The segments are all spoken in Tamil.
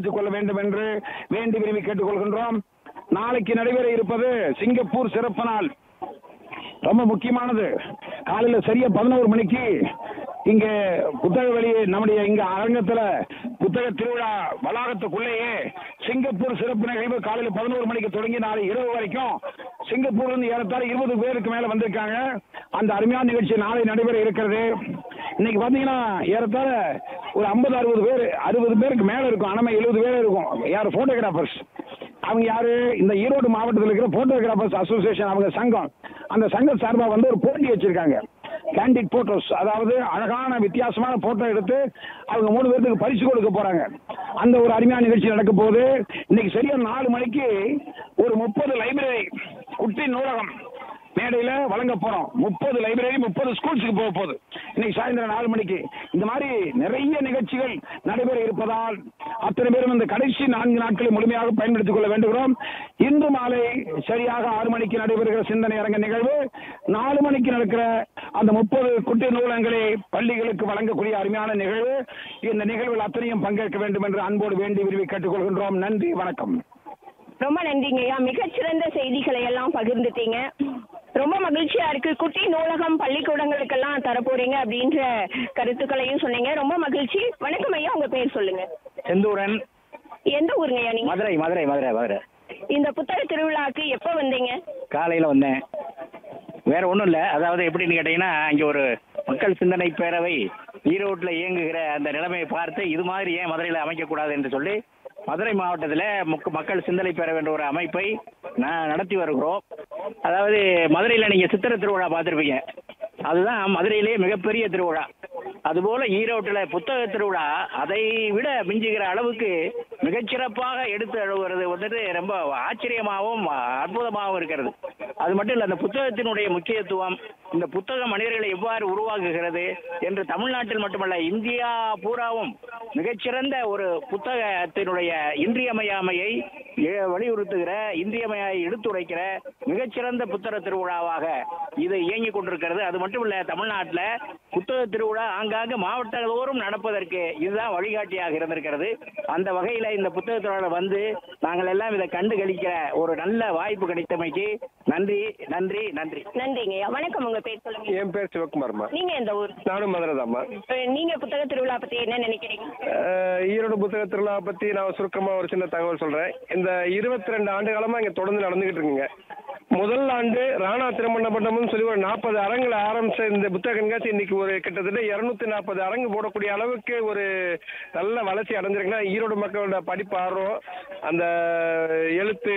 பயன்படுத்திக் கொள்ள வேண்டும் என்று வேண்டி விரும்பி கேட்டுக்கொள்கின்றோம் நாளைக்கு நடைபெற இருப்பது சிங்கப்பூர் சிறப்பு நாள் ரொம்ப முக்கியமானது காலையில சரியா பதினோரு மணிக்கு இங்க புத்தக வெளி நம்முடைய இங்க அரங்கத்துல புத்தக திருவிழா வளாகத்துக்குள்ளேயே சிங்கப்பூர் சிறப்பு நிகழ்வு காலையில பதினோரு மணிக்கு தொடங்கி நாளை இரவு வரைக்கும் சிங்கப்பூர்ல இருந்து ஏறத்தாழ இருபது பேருக்கு மேல வந்திருக்காங்க அந்த அருமையான நிகழ்ச்சி நாளை நடைபெற இருக்கிறது இன்னைக்கு பாத்தீங்கன்னா ஏறத்தாழ ஒரு ஐம்பது அறுபது பேர் அறுபது பேருக்கு மேல இருக்கும் ஆனா எழுபது பேர் இருக்கும் யார் போட்டோகிராஃபர்ஸ் அவங்க யாரு இந்த ஈரோடு மாவட்டத்தில் இருக்கிற போட்டோகிராஃபர்ஸ் அசோசியேஷன் அவங்க சங்கம் அந்த சங்கம் சார்பா வந்து ஒரு போட்டி வச்சிருக்காங்க கேண்டிட் போட்டோஸ் அதாவது அழகான வித்தியாசமான போட்டோ எடுத்து அவங்க மூணு பேருக்கு பரிசு கொடுக்க போறாங்க அந்த ஒரு அருமையான நிகழ்ச்சி நடக்க போகுது இன்னைக்கு சரியா நாலு மணிக்கு ஒரு முப்பது லைப்ரரி குட்டி நூலகம் மேடையில வழங்க போறோம் முப்பது லைப்ரரி முப்பது ஸ்கூல்ஸுக்கு போக போகுது இன்னைக்கு சாயந்தரம் நாலு மணிக்கு இந்த மாதிரி நிறைய நிகழ்ச்சிகள் நடைபெற இருப்பதால் அத்தனை பேரும் இந்த கடைசி நான்கு நாட்களை முழுமையாக பயன்படுத்திக் கொள்ள வேண்டுகிறோம் இன்று மாலை சரியாக ஆறு மணிக்கு நடைபெறுகிற சிந்தனை அரங்க நிகழ்வு நாலு மணிக்கு நடக்கிற அந்த முப்பது குட்டி நூலகங்களை பள்ளிகளுக்கு வழங்கக்கூடிய அருமையான நிகழ்வு இந்த நிகழ்வில் அத்தனையும் பங்கேற்க வேண்டும் என்று அன்போடு வேண்டி விரும்பி கேட்டுக்கொள்கின்றோம் நன்றி வணக்கம் ரொம்ப நன்றிங்க ஐயா மிகச்சிறந்த செய்திகளை எல்லாம் பகிர்ந்துட்டீங்க ரொம்ப மகிழ்ச்சியா இருக்கு குட்டி நூலகம் பள்ளிக்கூடங்களுக்கெல்லாம் தரப்போறீங்க அப்படின்ற கருத்துக்களையும் சொன்னீங்க ரொம்ப மகிழ்ச்சி வணக்கம் ஐயா உங்க பேர் சொல்லுங்க செந்தூரன் எந்த ஊருங்க ஐயா நீங்க மதுரை மதுரை மதுரை மதுரை இந்த புத்தக திருவிழாக்கு எப்ப வந்தீங்க காலையில் வந்தேன் வேற ஒன்றும் இல்லை அதாவது எப்படின்னு கேட்டிங்கன்னா இங்கே ஒரு மக்கள் சிந்தனை பேரவை ஈரோட்டில் இயங்குகிற அந்த நிலைமையை பார்த்து இது மாதிரி ஏன் மதுரையில் அமைக்கக்கூடாது என்று சொல்லி மதுரை மாவட்டத்தில் முக்க மக்கள் சிந்தனை பேரவை என்ற ஒரு அமைப்பை நான் நடத்தி வருகிறோம் அதாவது மதுரையில் நீங்கள் சித்திரை திருவிழா பார்த்துருப்பீங்க அதுதான் மதுரையிலேயே மிகப்பெரிய திருவிழா அதுபோல ஈரோட்டில் புத்தக திருவிழா அதை விட மிஞ்சுகிற அளவுக்கு மிகச்சிறப்பாக எடுத்து அழுகிறது வந்துட்டு ரொம்ப ஆச்சரியமாகவும் அற்புதமாகவும் இருக்கிறது அது மட்டும் இல்லை அந்த புத்தகத்தினுடைய முக்கியத்துவம் இந்த புத்தக மனிதர்களை எவ்வாறு உருவாக்குகிறது என்று தமிழ்நாட்டில் மட்டுமல்ல இந்தியா பூராவும் மிகச்சிறந்த ஒரு புத்தகத்தினுடைய இன்றியமையாமையை எ- வலியுறுத்துகிற இன்றியமையாய் எடுத்துரைக்கிற மிகச்சிறந்த புத்தக திருவிழாவாக இது இயங்கிக் கொண்டிருக்கிறது அது மட்டும் இல்ல தமிழ்நாட்டில் புத்தக திருவிழா ஆங்காங்கு மாவட்டங்களோறும் நடப்பதற்கு இதுதான் வழிகாட்டியாக இருந்திருக்கிறது அந்த வகையில இந்த புத்தக திருவிழா வந்து நாங்கள் எல்லாம் இதை கண்டு கழிக்கிற ஒரு நல்ல வாய்ப்பு கிடைத்தமைக்கு நன்றி நன்றி நன்றி நன்றிங்க ஐயா வணக்கம் உங்க பேர் சொல்லுங்க என் பேர் சிவகுமார்மா நீங்க எந்த ஊர் நானும் மதுரை தான்மா அஹ் நீங்க புத்தக திருவிழா பத்தி என்ன நினைக்கிறீங்க அஹ் ஈரோடு புத்தக திருவிழா பத்தி நான் சுருக்கமா ஒரு சின்ன தகவல் சொல்றேன் இந்த இருபத்தி ரெண்டு ஆண்டு காலமா இங்க தொடர்ந்து நடந்துகிட்டு இருக்குங்க முதல் ஆண்டு ராணா திருமண மண்டபம்னு சொல்லி ஒரு நாற்பது அரங்குல ஆரம்பிச்ச இந்த புத்தக கண்காட்சி இன்னைக்கு ஒரு கிட்டத்தட்ட இருநூத்தி நாற்பது அரங்கு போடக்கூடிய அளவுக்கு ஒரு நல்ல வளர்ச்சி அடைஞ்சிருக்குன்னா ஈரோடு மக்களோட படிப்பு ஆர்வம் அந்த எழுத்து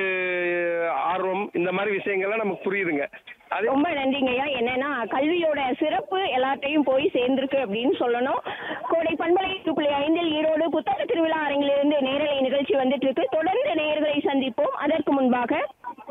ஆர்வம் இந்த மாதிரி விஷயங்கள்லாம் நமக்கு புரியுதுங்க அதே ரொம்ப நன்றிங்க ஐயா என்னன்னா கல்வியோட சிறப்பு எல்லாத்தையும் போய் சேர்ந்திருக்கு அப்படின்னு சொல்லணும் கோடை பண்பலை புள்ளி ஐந்தில் ஈரோடு புத்தக திருவிழா அரங்கிலிருந்து நேரலை நிகழ்ச்சி வந்துட்டு இருக்கு தொடர்ந்து நேயர்களை சந்திப்போம் அதற்கு முன்பாக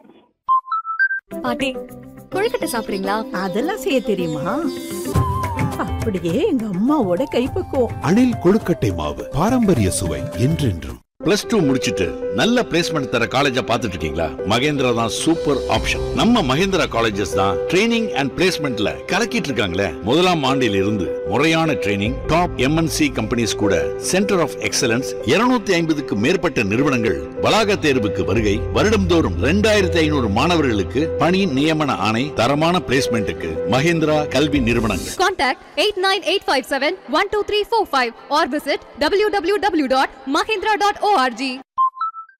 பாட்டி கொழுக்கட்டை சாப்பிடுறீங்களா அதெல்லாம் செய்ய தெரியுமா அப்படியே எங்க அம்மாவோட கைப்பக்குவம் அணில் கொழுக்கட்டை மாவு பாரம்பரிய சுவை என்றென்றும் பிளஸ் டூ முடிச்சிட்டு நல்ல பிளேஸ்மெண்ட் தர காலேஜா பார்த்துட்டு இருக்கீங்களா மகேந்திரா தான் சூப்பர் ஆப்ஷன் நம்ம மகேந்திரா காலேஜஸ் தான் ட்ரைனிங் அண்ட் பிளேஸ்மெண்ட்ல கலக்கிட்டு இருக்காங்களே முதலாம் ஆண்டில் இருந்து முறையான ட்ரைனிங் டாப் எம்என்சி கம்பெனிஸ் கூட சென்டர் ஆஃப் எக்ஸலன்ஸ் 250 ஐம்பதுக்கு மேற்பட்ட நிறுவனங்கள் வளாக தேர்வுக்கு வருகை வருடம்தோறும் ரெண்டாயிரத்தி ஐநூறு மாணவர்களுக்கு பணி நியமன ஆணை தரமான பிளேஸ்மெண்ட்டுக்கு மகேந்திரா கல்வி நிறுவனங்கள் Contact 89857-12345 or visit www.mahindra.org.